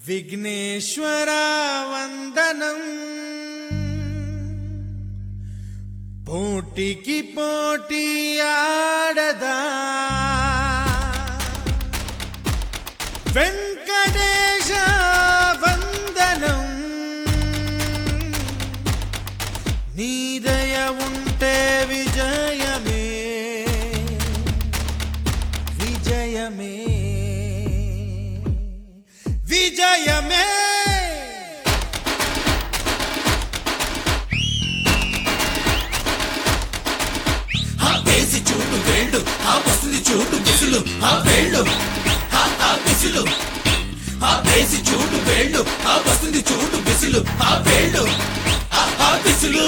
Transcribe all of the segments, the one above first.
విఘ్నేశ్వర వందనం పోటీకి పోటీ ఆడదా వెంకటేశ వందనం నీదయ ఉంటే విజయమే విజయమే విజయమే ఆ వేసి చూడు వేళ్ళు ఆ వస్తుంది చూడు విసులు ఆ వేళ్ళు ఆ ఆ విసులు ఆ వేసి చూడు వేళ్ళు ఆ వస్తుంది చూడు విసులు ఆ వేళ్ళు ఆ ఆ విసులు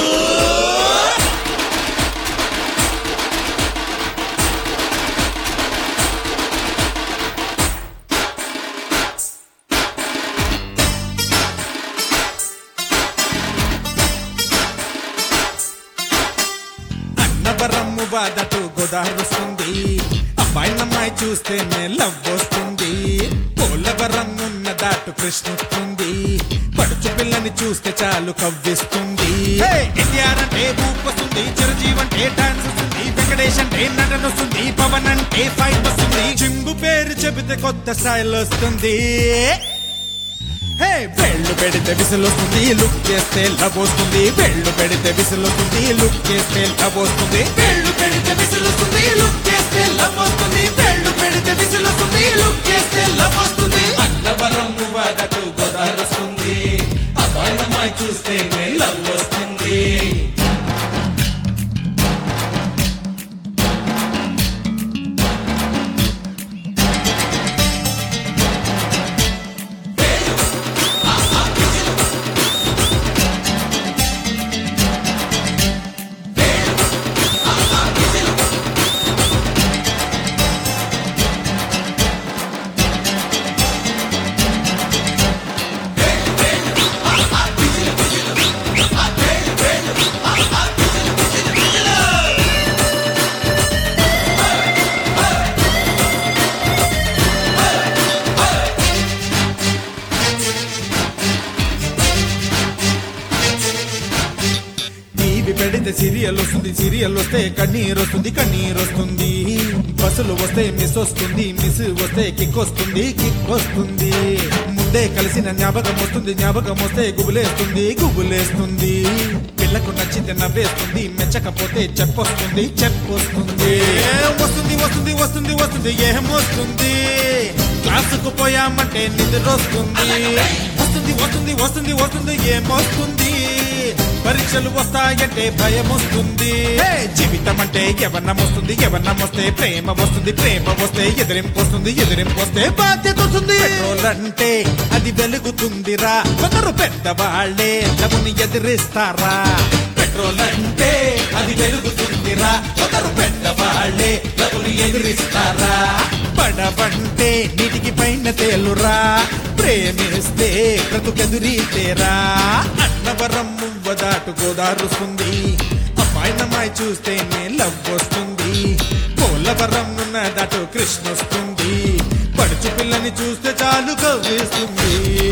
అన్నవరమ్ము బాధటు గోదావరిస్తుంది అమ్మాయినమ్మాయి చూస్తేనే లవ్ వస్తుంది పోలవరం ఉన్న దాటు కృష్ణుస్తుంది పడుచు పిల్లని చూస్తే చాలు కవ్విస్తుంది ఎన్టీఆర్ అంటే ఊపు వస్తుంది చిరంజీవి అంటే డాన్స్ వస్తుంది వెంకటేష్ అంటే నటన వస్తుంది పవన్ అంటే ఫైట్ వస్తుంది చింబు పేరు చెబితే కొత్త స్టైల్ వస్తుంది హే వెళ్ళు పెడితే విసులొస్తుంది లుక్ చేస్తే లవ్ వస్తుంది వెళ్ళు పెడితే విసులొస్తుంది లుక్ చేస్తే లవ్ వస్తుంది వేళ్ళు పెడితే విసులుస్తుంది లుక్ చేస్తే లవ్ వస్తుంది వేళ్ళు పెడితే విసులుస్తుంది లుక్ చేస్తే లవ్ వస్తుంది అన్నవరం వదకు గోదావరిస్తుంది అబ్బాయి చూస్తే లవ్ వస్తుంది టీవీ పెడితే సీరియల్ వస్తుంది సీరియల్ వస్తే కన్నీరు వస్తుంది కన్నీరు వస్తుంది బస్సులు వస్తే మిస్ వస్తుంది మిస్ వస్తే కిక్ వస్తుంది కిక్ వస్తుంది ముందే కలిసిన జ్ఞాపకం వస్తుంది జ్ఞాపకం వస్తే గుబులేస్తుంది గుబులేస్తుంది పిల్లకు నచ్చితే నవ్వేస్తుంది మెచ్చకపోతే చెప్పొస్తుంది చెప్పొస్తుంది వస్తుంది వస్తుంది వస్తుంది వస్తుంది ఏం వస్తుంది క్లాసుకు పోయామంటే నిద్ర వస్తుంది వస్తుంది వస్తుంది వస్తుంది వస్తుంది ఏమొస్తుంది పరీక్షలు వస్తాయంటే భయం వస్తుంది హే, జీవితం అంటే ఎవరినం వస్తుంది ఎవరినం వస్తే ప్రేమ వస్తుంది ప్రేమ వస్తే ఎదిరింపు వస్తుంది ఎదిరింపు వస్తే బాధ్యత వస్తుంది పెట్రోల్ అంటే అది వెలుగుతుందిరా కొందరు పెద్దవాళ్లే లవుని ఎదిరిస్తారా పెట్రోల్ అంటే అది వెలుగుతుందిరా కొందరు పెద్దవాళ్లే లవుని ఎదిరిస్తారా పడవంటే నీటికి పైన తేలురా ప్రేమిస్తే బ్రతుకెదురీతేరా అన్నవరం మువ్వ దాటు గోదారుస్తుంది అమ్మాయినమ్మాయి చూస్తేనే లవ్ వస్తుంది పోలవరం ఉన్న దాటు కృష్ణ వస్తుంది పడుచు పిల్లని చూస్తే చాలు కవ్వేస్తుంది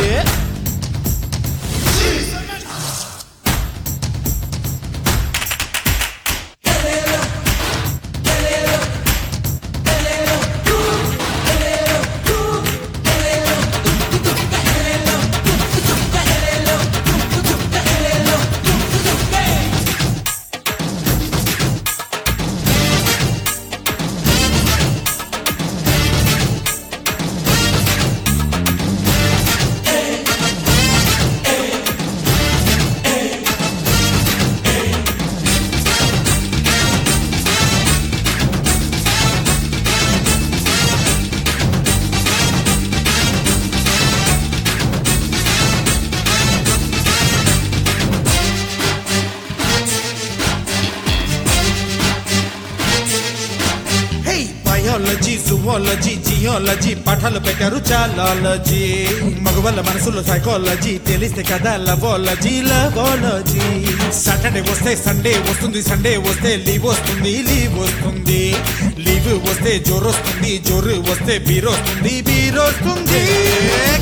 హే బయాలజీ జువాలజీ జియాలజీ పాఠాలు పెట్టారు చాలాలజీ మగవాళ్ళ మనసులో సైకాలజీ తెలిస్తే కదా లవాలజీ లవాలజీ సాటర్డే వస్తే సండే వస్తుంది సండే వస్తే లీవ్ వస్తుంది లీవ్ వస్తుంది లీవ్ వస్తే జోరు వస్తుంది జోరు వస్తే బీర్ వస్తుంది బీర్ వస్తుంది కెమికల్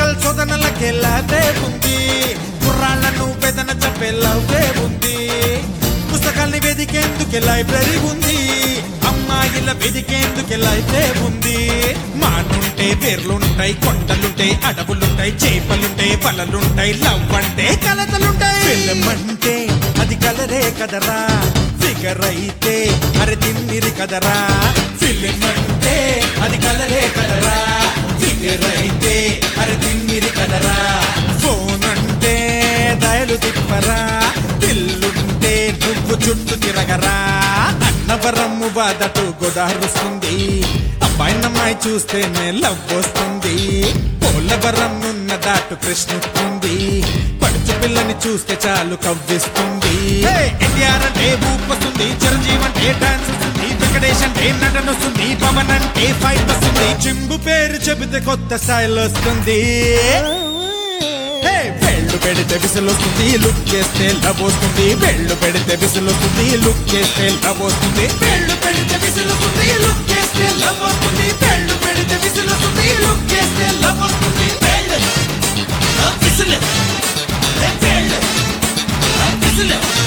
మెంటల్ చోదనలకే లవే ఉంది కుర్రాళ్లను వేదన చెప్పే లవే ఉంది పుస్తకాల్ని వెదికేందుకే లైబ్రరీ ఉంది అమ్మాయిల వెదికేందుకే లైబ్రరీ ఉంది మానుంటే పేర్లుంటాయి కొండలుంటాయి అడవులుంటాయి చేపలుంటాయి పలలుంటాయి లవ్ అంటే కలతలుంటాయి ఫిల్మ్ అంటే అది కలరే కదరా ఫిగర్ అయితే అరే తిమ్మిరి కదరా ఫిల్మ్ అంటే అది కలరే కదరా ఫిగర్ అయితే అరే తిమ్మిరి కదరా ఫోన్ అంటే దయలు తిప్పరా పిల్లుంటే నువ్వు చుట్టూ తిరగరా అన్నవరము బాధటు గోదారుస్తుంది అబ్బాయినమ్మాయి చూస్తేనే లవ్ వస్తుంది పోలవరం ఉన్న దాటు ప్రశ్నిస్తుంది పడుచు పిల్లని చూస్తే చాలు కవ్విస్తుంది ఎన్టీఆర్ అంటే ఊపొస్తుంది చిరంజీవి అంటే డాన్స్ వస్తుంది వెంకటేష్ అంటే నటన వస్తుంది పవన్ అంటే ఫైట్ వస్తుంది చింబు పేరు చెబితే కొత్త స్టైల్ వస్తుంది హే, వేళ్ళు పెడితే విసులొస్తుంది లుక్ చేస్తే లవ్ వస్తుంది వేళ్ళు పెడితే విసులొస్తుంది లుక్ చేస్తే లవ్ వస్తుంది వేళ్ళు పెడితే విసులుతుంది లుక్ చేస్తే లవ్ వస్తుంది వేళ్ళు పెడితే విసులుతుంది లుక్ చేస్తే లవ్ వస్తుంది వేళ్ళు ఆ విసులు ఏ వేళ్ళు ఆ విసులు